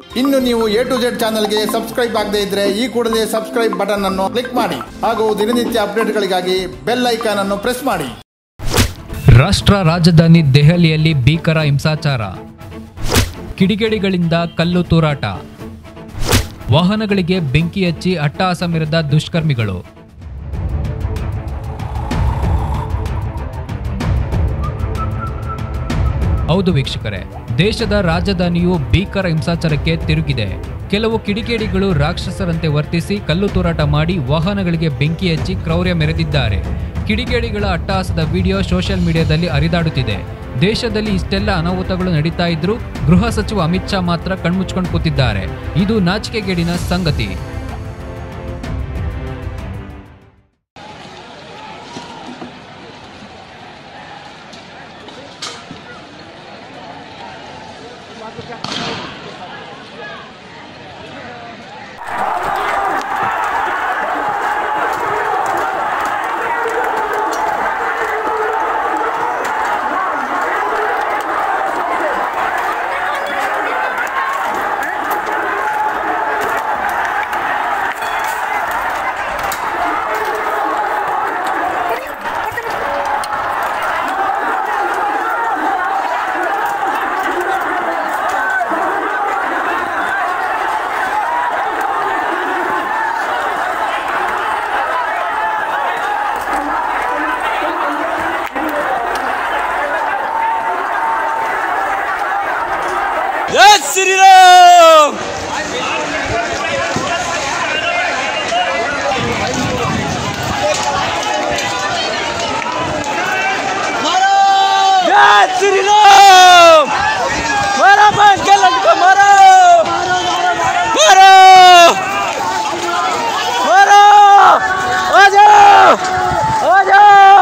ಇನ್ನು ನೀವು A to Z ಚಾನಲ್ಗೆ ಸಬ್ಸ್ಕ್ರೈಬ್ ಆಗದೇ ಇದ್ರೆ ಈ ಕೂಡಲೇ ಸಬ್ಸ್ಕ್ರೈಬ್ ಬಟನ್ ಅನ್ನು ಕ್ಲಿಕ್ ಮಾಡಿ ಹಾಗೂ ದಿನನಿತ್ಯ ಅಪ್ಡೇಟ್ಗಳಿಗಾಗಿ ಬೆಲ್ ಐಕಾನ್ ಅನ್ನು ಪ್ರೆಸ್ ಮಾಡಿ ರಾಷ್ಟ್ರ ರಾಜಧಾನಿ ದೆಹಲಿಯಲ್ಲಿ ಭೀಕರ ಹಿಂಸಾಚಾರ ಕಿಡಿಗೇಡಿಗಳಿಂದ ಕಲ್ಲು ತೂರಾಟ ವಾಹನಗಳಿಗೆ ಬೆಂಕಿ ಹಚ್ಚಿ ಅಟ್ಟಹಾಸ ಮೆರೆದ ದುಷ್ಕರ್ಮಿಗಳು ಹೌದು ವೀಕ್ಷಕರೇ ದೇಶದ ರಾಜಧಾನಿಯು ಭೀಕರ ಹಿಂಸಾಚಾರಕ್ಕೆ ತಿರುಗಿದೆ ಕೆಲವು ಕಿಡಿಗೇಡಿಗಳು ರಾಕ್ಷಸರಂತೆ ವರ್ತಿಸಿ ಕಲ್ಲು ತೂರಾಟ ಮಾಡಿ ವಾಹನಗಳಿಗೆ ಬೆಂಕಿ ಹಚ್ಚಿ ಕ್ರೌರ್ಯ ಮೆರೆದಿದ್ದಾರೆ ಕಿಡಿಗೇಡಿಗಳ ಅಟ್ಟಹಾಸದ ವಿಡಿಯೋ ಸೋಷಿಯಲ್ ಮೀಡಿಯಾದಲ್ಲಿ ಹರಿದಾಡುತ್ತಿದೆ ದೇಶದಲ್ಲಿ ಇಷ್ಟೆಲ್ಲ ಅನಾಹುತಗಳು ನಡೀತಾ ಇದ್ರೂ ಗೃಹ ಸಚಿವ ಅಮಿತ್ ಶಾ ಮಾತ್ರ ಕಣ್ಮುಚ್ಕೊಂಡು ಕೂತಿದ್ದಾರೆ ಇದು ನಾಚಿಕೆಗೇಡಿನ ಸಂಗತಿ ಜೈ ಶ್ರೀರಾಮ್ जय श्री राम मारा बांध के लटको मारो मारो मारो आ जाओ आ जाओ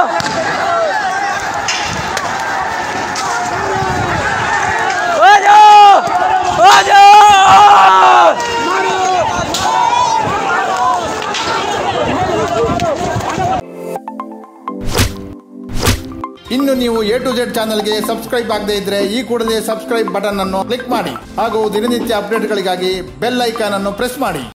आ जाओ आ जाओ ಇನ್ನು ನೀವು ಎ ಟು ಜೆಡ್ ಚಾನಲ್ಗೆ ಸಬ್ಸ್ಕ್ರೈಬ್ ಆಗದೇ ಇದ್ರೆ ಈ ಕೂಡಲೇ ಸಬ್ಸ್ಕ್ರೈಬ್ ಬಟನ್ ಅನ್ನು ಕ್ಲಿಕ್ ಮಾಡಿ ಹಾಗೂ ದಿನನಿತ್ಯ ಅಪ್ಡೇಟ್ಗಳಿಗಾಗಿ ಬೆಲ್ ಐಕಾನ್ ಅನ್ನು ಪ್ರೆಸ್ ಮಾಡಿ